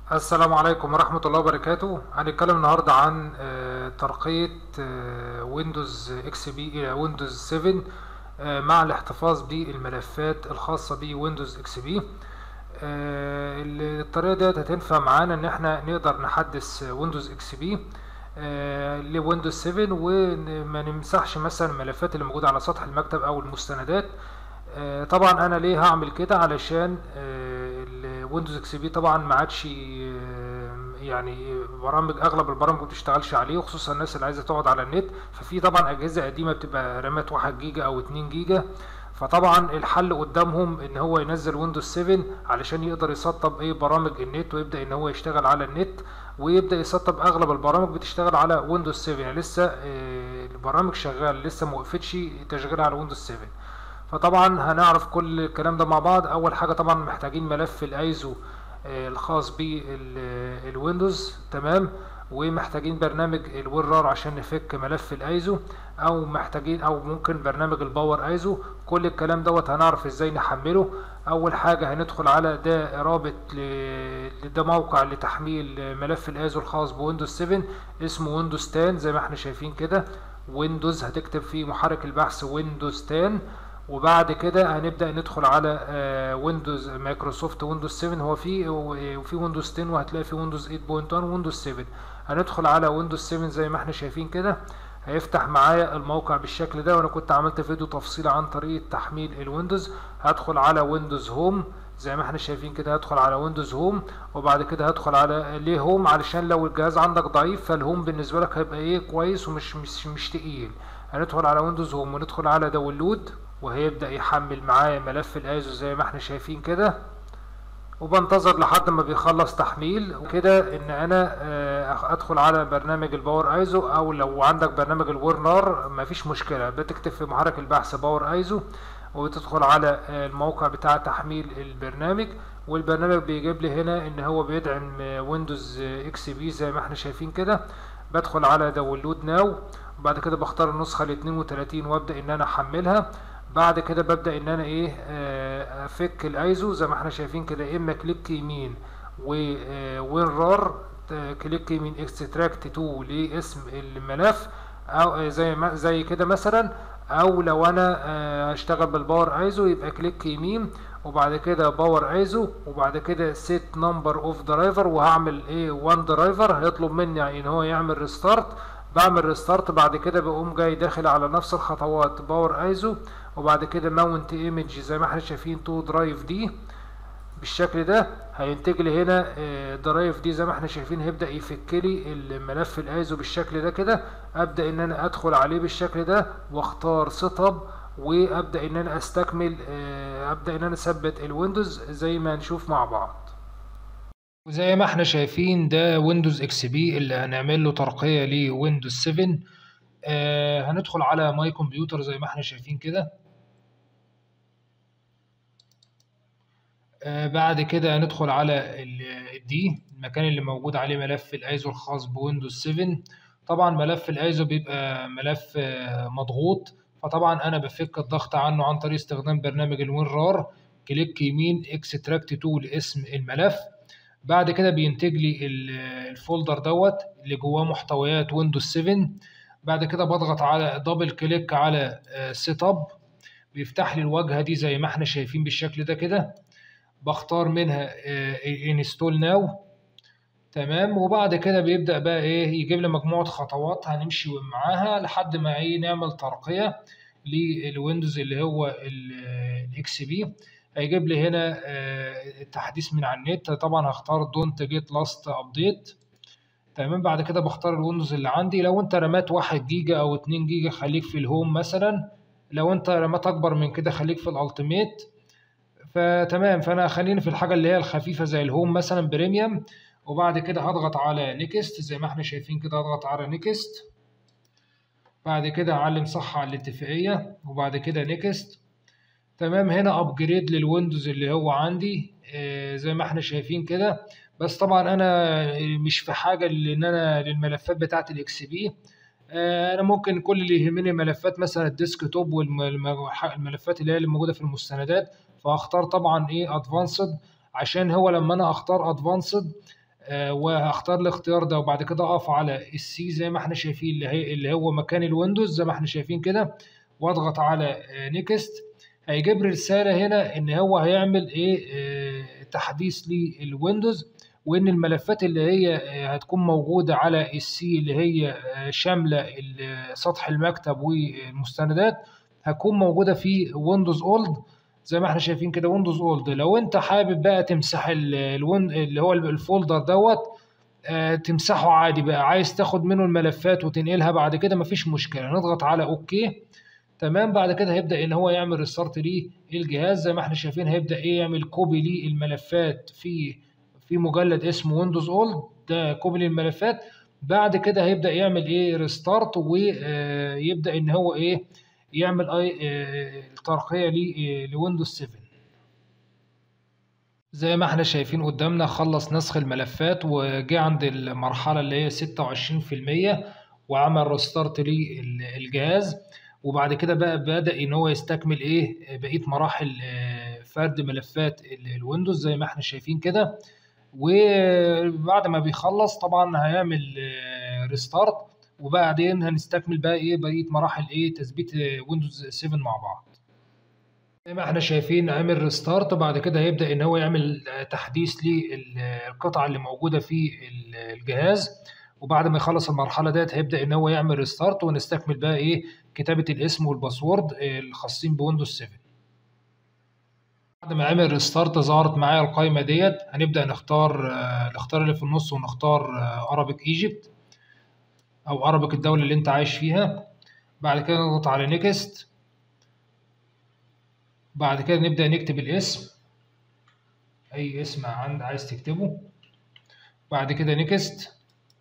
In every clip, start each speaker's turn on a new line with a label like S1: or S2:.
S1: السلام عليكم ورحمة الله وبركاته هنتكلم النهاردة عن آه، ترقية ويندوز اكس بي إلى ويندوز 7 آه، مع الاحتفاظ بالملفات الخاصة بويندوز اكس بي الطريقة ديت هتنفع معانا ان احنا نقدر نحدث ويندوز اكس بي لويندوز 7 وما نمسحش مثلا الملفات اللي موجودة على سطح المكتب او المستندات آه، طبعا انا ليه هعمل كده علشان ويندوز اكس بي طبعا ما عادش آه، يعني برامج اغلب البرامج ما بتشتغلش عليه وخصوصا الناس اللي عايزه تقعد على النت ففي طبعا اجهزه قديمه بتبقى رامات 1 جيجا او 2 جيجا فطبعا الحل قدامهم ان هو ينزل ويندوز 7 علشان يقدر يسطب ايه برامج النت ويبدا ان هو يشتغل على النت ويبدا يسطب اغلب البرامج بتشتغل على ويندوز 7 يعني لسه آه، البرامج شغال لسه ما وقفتش تشغيلها على ويندوز 7 فطبعا هنعرف كل الكلام ده مع بعض اول حاجه طبعا محتاجين ملف الايزو آه، الخاص بالويندوز تمام ومحتاجين برنامج الورار عشان نفك ملف الايزو او محتاجين او ممكن برنامج الباور ايزو كل الكلام دوت هنعرف ازاي نحمله اول حاجه هندخل على ده رابط ل- ده موقع لتحميل ملف الايزو الخاص بويندوز 7 اسمه ويندوز 10 زي ما احنا شايفين كده ويندوز هتكتب في محرك البحث ويندوز 10 وبعد كده هنبدأ ندخل على آه، ويندوز مايكروسوفت ويندوز 7 هو في وفي ويندوز 10 وهتلاقي في ويندوز 8.1 ويندوز 7 هندخل على ويندوز 7 زي ما احنا شايفين كده هيفتح معايا الموقع بالشكل ده وانا كنت عملت فيديو تفصيل عن طريقة تحميل الويندوز هدخل على ويندوز هوم زي ما احنا شايفين كده هدخل على ويندوز هوم وبعد كده هدخل على ليه هوم علشان لو الجهاز عندك ضعيف فالهوم بالنسبة لك هيبقى ايه كويس ومش مش مش تقيل هندخل على ويندوز هوم وندخل على داونلود وهيبدأ يحمل معايا ملف الايزو زي ما احنا شايفين كده وبنتظر لحد ما بيخلص تحميل وكده ان انا آه، ادخل على برنامج الباور ايزو او لو عندك برنامج الورنار مفيش مشكلة بتكتب في محرك البحث باور ايزو وتدخل على آه، الموقع بتاع تحميل البرنامج والبرنامج بيجيب لي هنا ان هو بيدعم ويندوز اكس بي زي ما احنا شايفين كده بدخل على داونلود ناو وبعد كده بختار النسخة ال 32 وابدأ ان انا احملها بعد كده ببدأ ان انا ايه آه، افك الايزو زي ما احنا شايفين كده يا اما كليك يمين وين رار كليك يمين اكستراكت تو لاسم الملف او آه، زي ما زي كده مثلا او لو انا آه، هشتغل بالباور ايزو يبقى كليك يمين وبعد كده باور ايزو وبعد كده سيت نمبر اوف درايفر وهعمل ايه وان درايفر هيطلب مني ان هو يعمل ريستارت بعمل ريستارت بعد كده بقوم جاي داخل على نفس الخطوات باور ايزو وبعد كده ماونت ايمج زي ما احنا شايفين تو درايف دي بالشكل ده هينتج لي هنا آه، درايف دي زي ما احنا شايفين هيبدأ يفك لي الملف الايزو بالشكل ده كده ابدأ ان انا ادخل عليه بالشكل ده واختار سيت اب وابدأ ان انا استكمل آه، ابدأ ان انا اثبت الويندوز زي ما نشوف مع بعض وزي ما احنا شايفين ده ويندوز اكس بي اللي هنعمل له ترقية لويندوز 7 آه هندخل على ماي كمبيوتر زي ما احنا شايفين كده آه بعد كده هندخل على الدي المكان اللي موجود عليه ملف الايزو الخاص بويندوز 7 طبعا ملف الايزو بيبقى ملف آه مضغوط فطبعا انا بفك الضغط عنه عن طريق استخدام برنامج الوينرار كليك يمين اكستراكت تو لاسم الملف بعد كده بينتج لي ال- الفولدر دوت اللي جواه محتويات ويندوز 7 بعد كده بضغط على دبل كليك على سيت اب بيفتح لي الواجهه دي زي ما احنا شايفين بالشكل ده كده بختار منها انستول ناو تمام وبعد كده بيبدأ بقى ايه يجيب لي مجموعة خطوات هنمشي معاها لحد ما ايه نعمل ترقية للويندوز اللي هو الاكس بي هيجيب لي هنا آه، التحديث من على النت طبعا هختار دونت جيت لاست ابديت تمام بعد كده بختار الويندوز اللي عندي لو انت رامات 1 جيجا او 2 جيجا خليك في الهوم مثلا لو انت رامات اكبر من كده خليك في الالتيميت فتمام فانا خليني في الحاجه اللي هي الخفيفه زي الهوم مثلا بريميوم وبعد كده هضغط على نيكست زي ما احنا شايفين كده هضغط على نيكست بعد كده اعلم صح على الاتفاقيه وبعد كده نيكست تمام هنا ابجريد للويندوز اللي هو عندي آه، زي ما احنا شايفين كده بس طبعا انا مش في حاجه لان انا للملفات بتاعه الاكس بي انا ممكن كل اللي يهمني ملفات مثلا الديسك توب والملفات اللي هي اللي موجوده في المستندات فاختار طبعا ايه ادفانسد عشان هو لما انا اختار ادفانسد آه، وهختار الاختيار ده وبعد كده اقف على السي زي ما احنا شايفين اللي هي اللي هو مكان الويندوز زي ما احنا شايفين كده واضغط على نيكست هيجيب لي رساله هنا ان هو هيعمل ايه آه، تحديث للويندوز وان الملفات اللي هي آه، هتكون موجوده على السي اللي هي آه، شامله ال- سطح المكتب والمستندات هتكون موجوده في ويندوز اولد زي ما احنا شايفين كده ويندوز اولد لو انت حابب بقى تمسح ال- الوين اللي هو الفولدر دوت آه، تمسحه عادي بقى عايز تاخد منه الملفات وتنقلها بعد كده مفيش مشكله نضغط على اوكي تمام بعد كده هيبدا ان هو يعمل ريستارت للجهاز زي ما احنا شايفين هيبدا ايه يعمل كوبي للملفات في في مجلد اسمه ويندوز اولد ده كوبي للملفات بعد كده هيبدا يعمل ايه ريستارت ويبدا ان هو ايه يعمل اي آه، الترقيه ل- لويندوز 7 زي ما احنا شايفين قدامنا خلص نسخ الملفات وجه عند المرحلة اللي هي 26% وعمل ريستارت للجهاز وبعد كده بقى بدأ ان هو يستكمل ايه بقية مراحل آه، فرد ملفات ال- الويندوز زي ما احنا شايفين كده وبعد ما بيخلص طبعا هيعمل ريستارت وبعدين هنستكمل بقى ايه بقية مراحل ايه تثبيت آه، ويندوز 7 مع بعض زي ما احنا شايفين عامل ريستارت بعد كده هيبدأ ان هو يعمل آه، تحديث للقطع اللي موجودة في ال- الجهاز وبعد ما يخلص المرحلة ديت هيبدأ ان هو يعمل ريستارت ونستكمل بقى ايه كتابة الاسم والباسورد آه، الخاصين بويندوز 7 بعد ما عمل ريستارت ظهرت معايا القائمة ديت هنبدأ نختار آه، نختار اللي في النص ونختار ارابيك ايجيبت او ارابيك الدولة اللي انت عايش فيها بعد كده نضغط على نيكست بعد كده نبدأ نكتب الاسم اي اسم عند عايز تكتبه بعد كده نيكست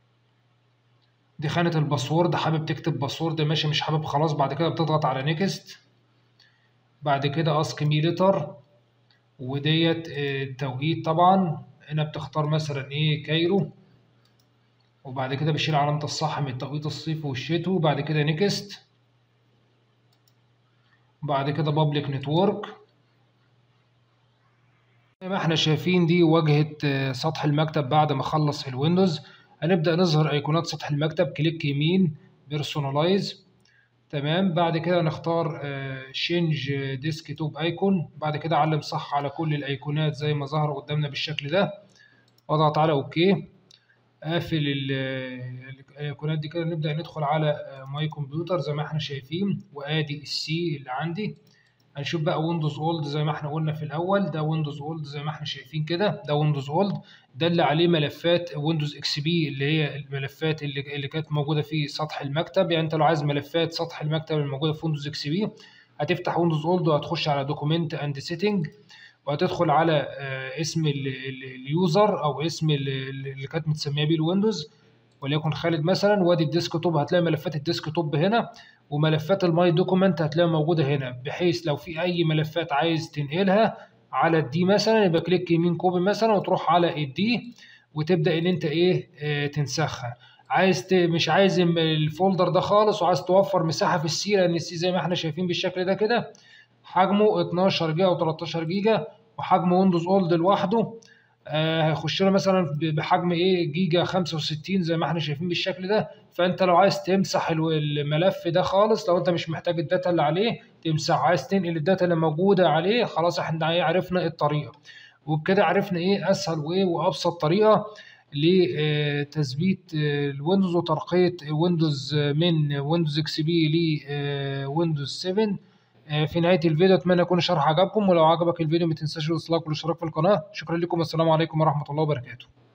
S1: دي خانة الباسورد حابب تكتب باسورد ماشي مش حابب خلاص بعد كده بتضغط على نيكست بعد كده اسك مي ليتر وديت آه، التوقيت طبعا هنا بتختار مثلا ايه كايرو وبعد كده بشيل علامة الصح من التوقيت الصيفي والشتوي وبعد كده نيكست بعد كده بابليك نتورك زي ما احنا شايفين دي واجهة آه، سطح المكتب بعد ما خلص الويندوز هنبدأ نظهر ايقونات سطح المكتب كليك يمين بيرسونالايز تمام بعد كده نختار شينج ديسك توب ايكون بعد كده علم صح على كل الايقونات زي ما ظهر قدامنا بالشكل ده واضغط على اوكي قافل ال- الايقونات دي كده نبدأ ندخل على ماي كمبيوتر زي ما احنا شايفين وادي السي اللي عندي هنشوف بقى ويندوز اولد زي ما احنا قلنا في الاول ده ويندوز اولد زي ما احنا شايفين كده ده ويندوز اولد ده اللي عليه ملفات ويندوز اكس بي اللي هي الملفات اللي, اللي كانت موجوده في سطح المكتب يعني انت لو عايز ملفات سطح المكتب اللي موجوده في ويندوز اكس بي هتفتح ويندوز اولد وهتخش على دوكيمنت اند سيتنج وهتدخل على آه، اسم ال- ال- اليوزر او اسم ال- ال- اللي كانت متسميه بيه الويندوز وليكن خالد مثلا وادي الديسك توب هتلاقي ملفات الديسك توب هنا وملفات الماي دوكيمنت هتلاقيها موجوده هنا بحيث لو في اي ملفات عايز تنقلها على الدي مثلا يبقى كليك يمين كوبي مثلا وتروح على الدي وتبدا ان انت ايه آه تنسخها عايز ت... مش عايز الم- الفولدر ده خالص وعايز توفر مساحه في السي لان السي زي ما احنا شايفين بالشكل ده كده حجمه 12 جيجا او 13 جيجا وحجم ويندوز اولد لوحده آه، هيخش له مثلا ب- بحجم ايه جيجا 65 زي ما احنا شايفين بالشكل ده فانت لو عايز تمسح الو- الملف ده خالص لو انت مش محتاج الداتا اللي عليه تمسح عايز تنقل الداتا اللي موجوده عليه خلاص احنا ايه عرفنا الطريقه وبكده عرفنا ايه اسهل وايه وابسط طريقه لتثبيت الويندوز وترقيه ويندوز من ويندوز اكس بي لويندوز 7 آه، في نهايه الفيديو اتمنى يكون الشرح عجبكم ولو عجبك الفيديو ما تنساش الاشتراك والاشتراك في القناه شكرا لكم والسلام عليكم ورحمه الله وبركاته